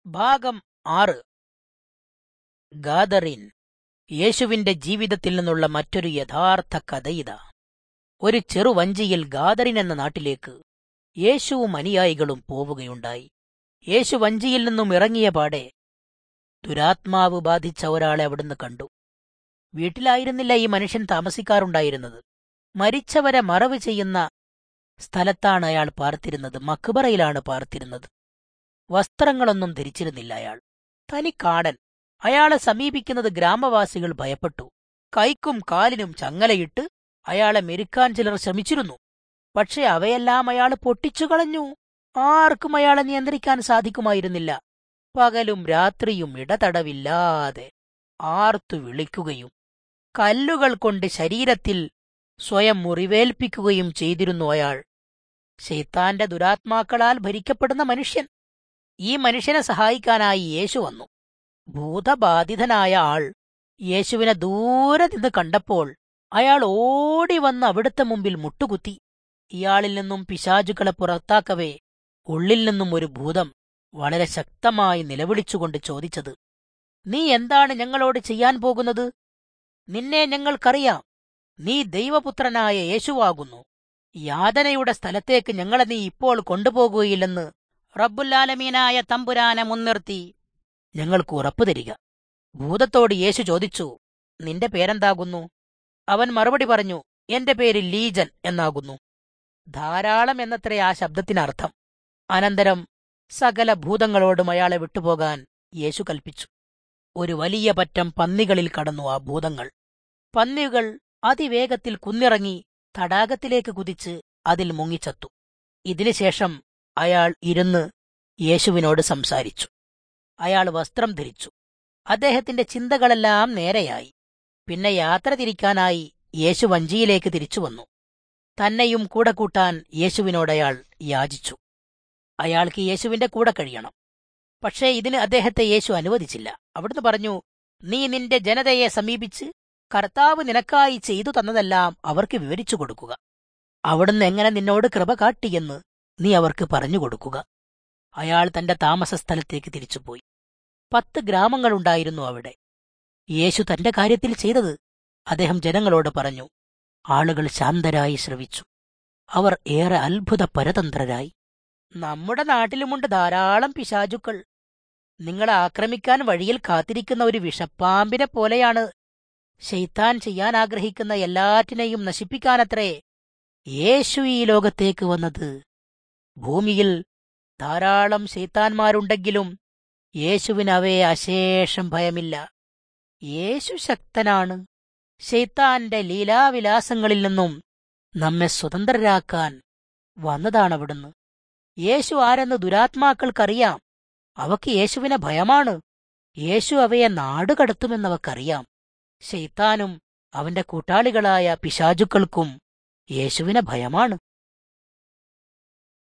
ഭാഗം ആറ് ഗാദറിൻ യേശുവിന്റെ ജീവിതത്തിൽ നിന്നുള്ള മറ്റൊരു യഥാർത്ഥ കഥയിത ഒരു ചെറുവഞ്ചിയിൽ ഗാദറിൻ എന്ന നാട്ടിലേക്ക് യേശുവും അനുയായികളും പോവുകയുണ്ടായി യേശു വഞ്ചിയിൽ നിന്നും ഇറങ്ങിയ പാടെ ദുരാത്മാവ് ബാധിച്ച ഒരാളെ അവിടുന്ന് കണ്ടു വീട്ടിലായിരുന്നില്ല ഈ മനുഷ്യൻ താമസിക്കാറുണ്ടായിരുന്നത് മരിച്ചവരെ മറവ് ചെയ്യുന്ന സ്ഥലത്താണ് അയാൾ പാർത്തിരുന്നത് മക്ബറയിലാണ് പാർത്തിരുന്നത് വസ്ത്രങ്ങളൊന്നും ധരിച്ചിരുന്നില്ല അയാൾ തനിക്കാടൻ അയാളെ സമീപിക്കുന്നത് ഗ്രാമവാസികൾ ഭയപ്പെട്ടു കൈക്കും കാലിനും ചങ്ങലയിട്ട് അയാളെ മെരുക്കാൻ ചിലർ ശ്രമിച്ചിരുന്നു പക്ഷെ അവയെല്ലാം അയാൾ പൊട്ടിച്ചു കളഞ്ഞു ആർക്കും അയാളെ നിയന്ത്രിക്കാൻ സാധിക്കുമായിരുന്നില്ല പകലും രാത്രിയും ഇടതടവില്ലാതെ ആർത്തു വിളിക്കുകയും കല്ലുകൾ കൊണ്ട് ശരീരത്തിൽ സ്വയം മുറിവേൽപ്പിക്കുകയും ചെയ്തിരുന്നു അയാൾ ശൈത്താന്റെ ദുരാത്മാക്കളാൽ ഭരിക്കപ്പെടുന്ന മനുഷ്യൻ ഈ മനുഷ്യനെ സഹായിക്കാനായി യേശു വന്നു ഭൂതബാധിതനായ ആൾ യേശുവിനെ ദൂരെ നിന്ന് കണ്ടപ്പോൾ അയാൾ ഓടി വന്ന് അവിടുത്തെ മുമ്പിൽ മുട്ടുകുത്തി ഇയാളിൽ നിന്നും പിശാചുക്കളെ പുറത്താക്കവേ ഉള്ളിൽ നിന്നും ഒരു ഭൂതം വളരെ ശക്തമായി നിലവിളിച്ചുകൊണ്ട് ചോദിച്ചത് നീ എന്താണ് ഞങ്ങളോട് ചെയ്യാൻ പോകുന്നത് നിന്നെ ഞങ്ങൾക്കറിയാം നീ ദൈവപുത്രനായ യേശുവാകുന്നു യാതനയുടെ സ്ഥലത്തേക്ക് ഞങ്ങളെ നീ ഇപ്പോൾ കൊണ്ടുപോകുകയില്ലെന്ന് റബ്ബുല്ലാലമീനായ തമ്പുരാനെ മുൻനിർത്തി ഞങ്ങൾക്ക് ഉറപ്പു തരിക ഭൂതത്തോട് യേശു ചോദിച്ചു നിന്റെ പേരെന്താകുന്നു അവൻ മറുപടി പറഞ്ഞു എന്റെ പേര് ലീജൻ എന്നാകുന്നു ധാരാളം എന്നത്രേ ആ ശബ്ദത്തിനർത്ഥം അനന്തരം സകല ഭൂതങ്ങളോടും അയാളെ വിട്ടുപോകാൻ യേശു കൽപ്പിച്ചു ഒരു വലിയ പറ്റം പന്നികളിൽ കടന്നു ആ ഭൂതങ്ങൾ പന്നികൾ അതിവേഗത്തിൽ കുന്നിറങ്ങി തടാകത്തിലേക്ക് കുതിച്ച് അതിൽ മുങ്ങിച്ചത്തു ഇതിനുശേഷം അയാൾ ഇരുന്ന് യേശുവിനോട് സംസാരിച്ചു അയാൾ വസ്ത്രം ധരിച്ചു അദ്ദേഹത്തിന്റെ ചിന്തകളെല്ലാം നേരെയായി പിന്നെ യാത്ര തിരിക്കാനായി യേശു വഞ്ചിയിലേക്ക് തിരിച്ചു വന്നു തന്നെയും കൂടെ കൂട്ടാൻ യേശുവിനോട് അയാൾ യാചിച്ചു അയാൾക്ക് യേശുവിന്റെ കൂടെ കഴിയണം പക്ഷേ ഇതിന് അദ്ദേഹത്തെ യേശു അനുവദിച്ചില്ല അവിടുന്ന് പറഞ്ഞു നീ നിന്റെ ജനതയെ സമീപിച്ച് കർത്താവ് നിനക്കായി ചെയ്തു തന്നതെല്ലാം അവർക്ക് വിവരിച്ചു കൊടുക്കുക അവിടുന്ന് എങ്ങനെ നിന്നോട് കൃപ കാട്ടിയെന്ന് നീ അവർക്ക് പറഞ്ഞു കൊടുക്കുക അയാൾ തന്റെ താമസസ്ഥലത്തേക്ക് തിരിച്ചുപോയി പത്ത് ഗ്രാമങ്ങളുണ്ടായിരുന്നു അവിടെ യേശു തന്റെ കാര്യത്തിൽ ചെയ്തത് അദ്ദേഹം ജനങ്ങളോട് പറഞ്ഞു ആളുകൾ ശാന്തരായി ശ്രവിച്ചു അവർ ഏറെ അത്ഭുത പരതന്ത്രരായി നമ്മുടെ നാട്ടിലുമുണ്ട് ധാരാളം പിശാചുക്കൾ നിങ്ങളെ ആക്രമിക്കാൻ വഴിയിൽ കാത്തിരിക്കുന്ന ഒരു വിഷപ്പാമ്പിനെ പോലെയാണ് ശൈത്താൻ ചെയ്യാൻ ആഗ്രഹിക്കുന്ന എല്ലാറ്റിനെയും നശിപ്പിക്കാനത്രേ യേശു ഈ ലോകത്തേക്ക് വന്നത് ഭൂമിയിൽ ധാരാളം ശൈത്താന്മാരുണ്ടെങ്കിലും യേശുവിന് അവയെ അശേഷം ഭയമില്ല യേശു ശക്തനാണ് ശൈത്താന്റെ ലീലാവിലാസങ്ങളിൽ നിന്നും നമ്മെ സ്വതന്ത്രരാക്കാൻ വന്നതാണവിടുന്ന് യേശു ആരെന്ന് ദുരാത്മാക്കൾക്കറിയാം അവക്ക് യേശുവിനെ ഭയമാണ് യേശു അവയെ നാടുകടത്തുമെന്നവക്കറിയാം ശൈത്താനും അവന്റെ കൂട്ടാളികളായ പിശാചുക്കൾക്കും യേശുവിനെ ഭയമാണ്